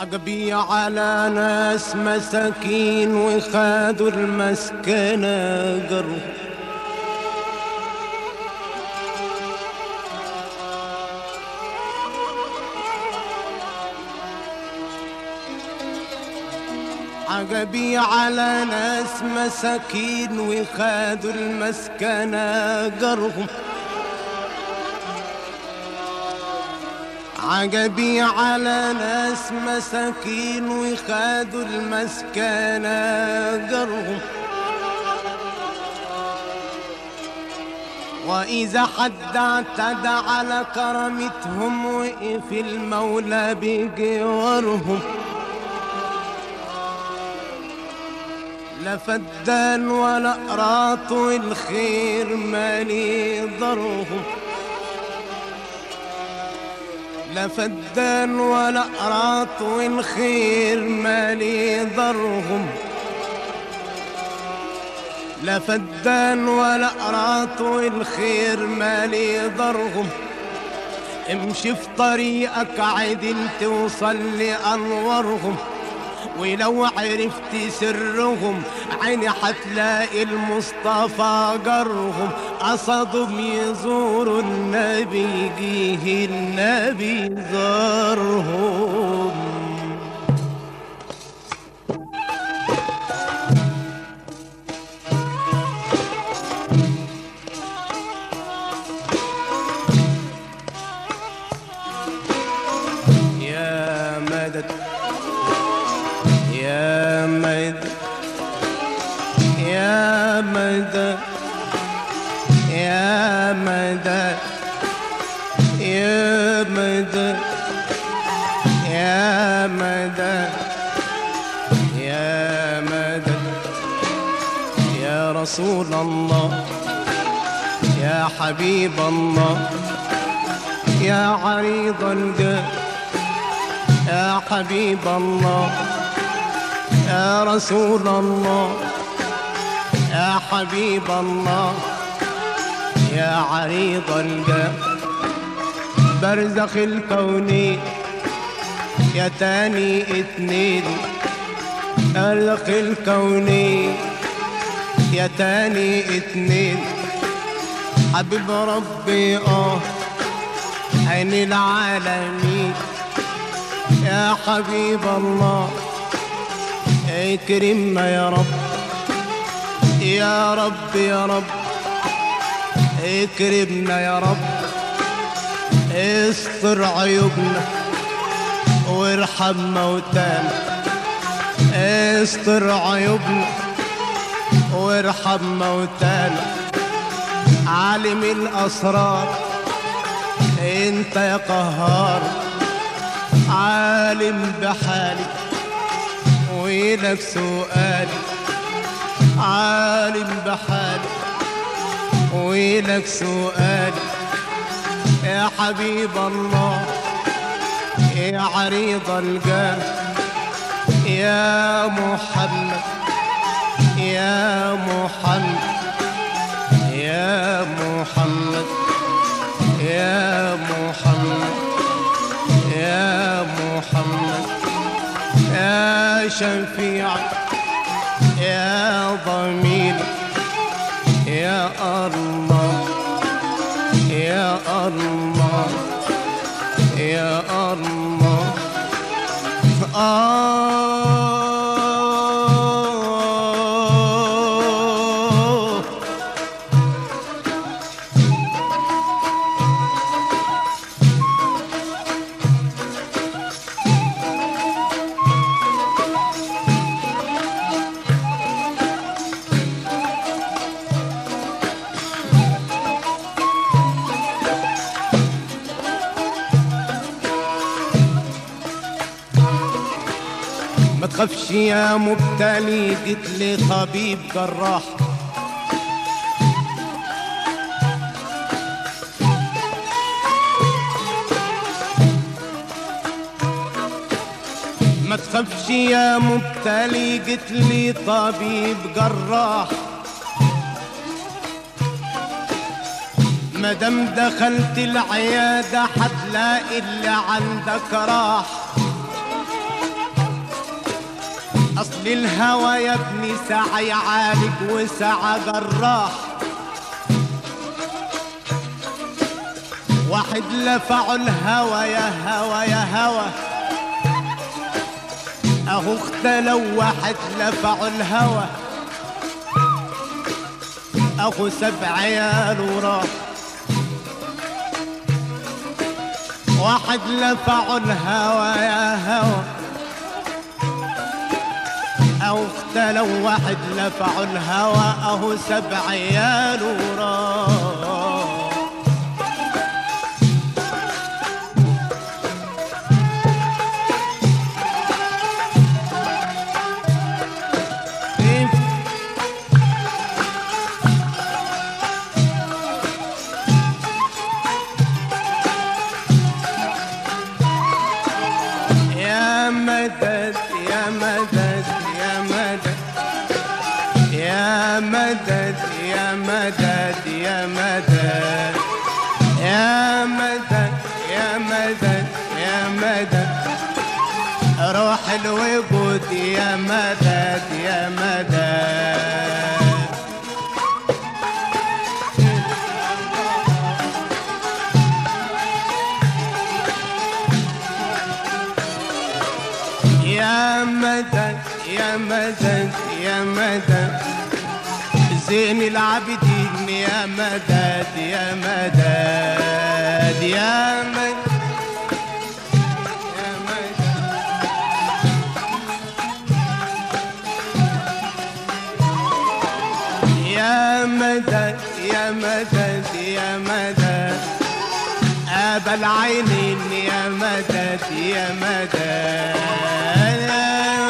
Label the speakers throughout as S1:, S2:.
S1: عقبي على ناس مساكين وخادوا المسكنة قرب عقبي على ناس مساكين وخادوا المسكنة قرهم عقبي على ناس مساكين وخادوا المسكنة قرهم وإذا حد اعتدى على كرامتهم وقف المولى بجوارهم لا فدان ولا قراط والخير مالي ضرهم لا فدان ولا قراط والخير مالي ضرهم لا فدان ولا قراط والخير مالي ضرهم امشي في طريقك عدل توصل لأنورهم ولو عرفت سرهم عيني حتلاقي المصطفى جرهم قصدهم يزوروا النبي جيه النبي زارهم يا مدد يا مدد يا مدد يا مدد يا مدد يا مدد يا مدد يا رسول الله يا حبيب الله يا عريض الجاه يا حبيب الله يا رسول الله يا حبيب الله يا عريض الجاه برزخ الكونين يا تاني اتنين برزخ الكونين يا تاني اتنين حبيب ربي اه عين العالمين يا حبيب الله اكرمنا يا رب يا رب يا رب اكرمنا يا رب استر عيوبنا وارحم موتانا استر عيوبنا وارحم موتانا عالم الاسرار انت يا قهار عالم بحالي ويلك سؤالي عالم بحالي ويلك سؤالي يا حبيب الله يا عريض الجاه يا محمد يا محمد يا محمد يا محمد يا محمد يا شفيع يا ضمير يا الله يا الله يا الله آه ما تخافش يا مبتلي جيت لي طبيب جراح ما تخافش يا مبتلي جيت لي طبيب جراح مادام دخلت العيادة هتلاقي اللي عندك راح اصل الهوى يا ابني ساعة يعالج وساعة جراح واحد لفعوا الهوى يا هوى يا هوى اهو اختلوا واحد لفعوا الهوى اخو سبع عيال وراح واحد لفعوا الهوى يا هوى او اختلوا واحد لفعوا الهوى اهو سبع عيال وراح كيف يا مدد يا مدد يا مدد يا مدد يا مدد يا مدد يا مدد يا مدد يا مدد روح الوجود يا مدد يا مدد يا مدد يا مدد يا مدد زين العابدين يا مدد يا مدد يا مدد يا مدد يا مدد يا مدد يا مدد أبا العينين يا مدد يا مدد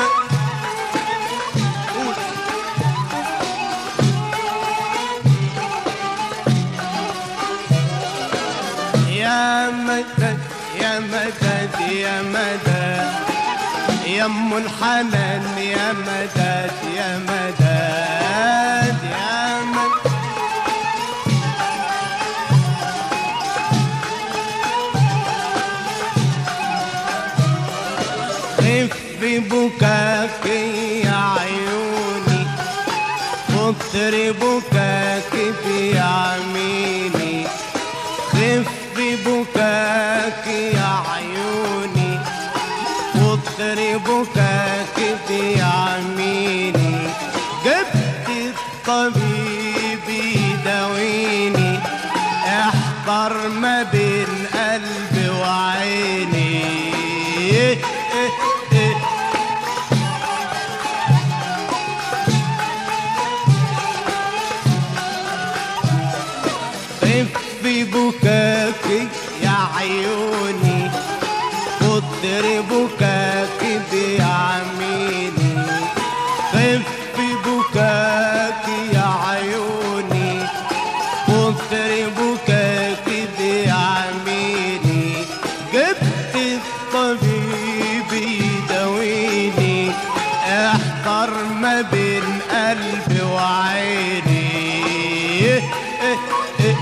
S1: يا مدد يا مدد يا مدد يا ام الحنان يا مدد يا مدد يا مدد خف بكاك يا عيوني كتر بكاك بيعميني خف بكاك يا عيوني كتر بكاك بيعميني جبت الطبيب يداويني احضر ما بين قلبي وعيني إيه إيه إيه خف بكاك يا عيوني كتر بكاك بيعميني خف بكاك يا عيوني كتر بكاك بيعميني جبت الطبيب يداويني احضر ما بين قلبي وعيني إيه إيه إيه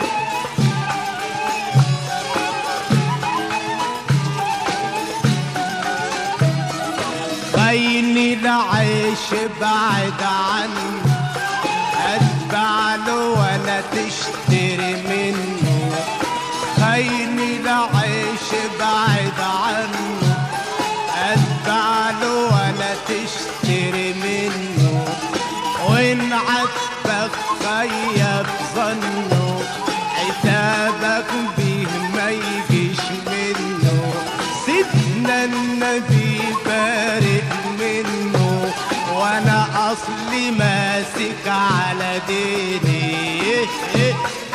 S1: خيني العيش بعد عني اتبع له ولا تشتري منه خيني العيش بعد عنه اتبع له ولا تشتري منه وان عاتبك خيب ظنه عتابك بيه ما يجيش منه سيدنا النبي بارئ منه وانا اصلي ماسك على ديني